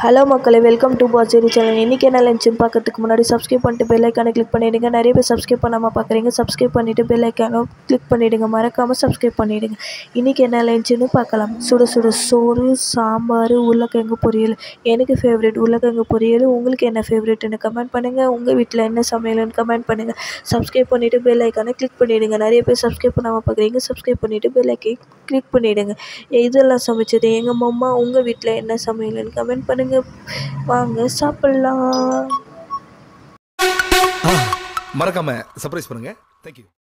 hello மக்களே welcome to பாச்சேரி channel இன்றைக்கி என்ன லஞ்சுன்னு பார்க்கறதுக்கு முன்னாடி சப்ஸ்கிரைப் பண்ணிட்டு பெல் ஐக்கானை கிளிக் பண்ணிவிடுங்க நிறைய பேர் சப்ஸ்கிரைப் பண்ணாமல் பார்க்குறீங்க சப்ஸ்கிரைப் பண்ணிவிட்டு பெல் ஐக்கானை கிளிக் பண்ணிவிடுங்க மறக்காமல் சப்ஸ்கிரைப் பண்ணிவிடுங்க இன்றைக்கி என்ன லஞ்சுன்னு பார்க்கலாம் சுட சுட சோறு சாம்பார் உருளைக்கிழங்கு பொரியல் எனக்கு ஃபேவரட் உருளைக்கிழங்கு பொரியல் உங்களுக்கு என்ன ஃபேவரெட்னு கமெண்ட் பண்ணுங்கள் உங்கள் வீட்டில் என்ன சமையல்னு கமெண்ட் பண்ணுங்கள் சப்ஸ்கிரைப் பண்ணிவிட்டு பெல் ஐக்கானை கிளிக் பண்ணிவிடுங்க நிறைய பேர் சப்ஸ்கிரைப் பண்ணாமல் பார்க்குறீங்க சப்ஸ்கிரைப் பண்ணிவிட்டு பெல் ஐக்கை கிளிக் பண்ணிவிடுங்க இதெல்லாம் சமைச்சது எங்கள் மம்மா உங்கள் வீட்டில் என்ன சமையல்னு கமெண்ட் பண்ணுங்கள் வாங்க சாப்பிட்லாம் மறக்காம சர்ப்ரைஸ் பண்ணுங்க தேங்க்யூ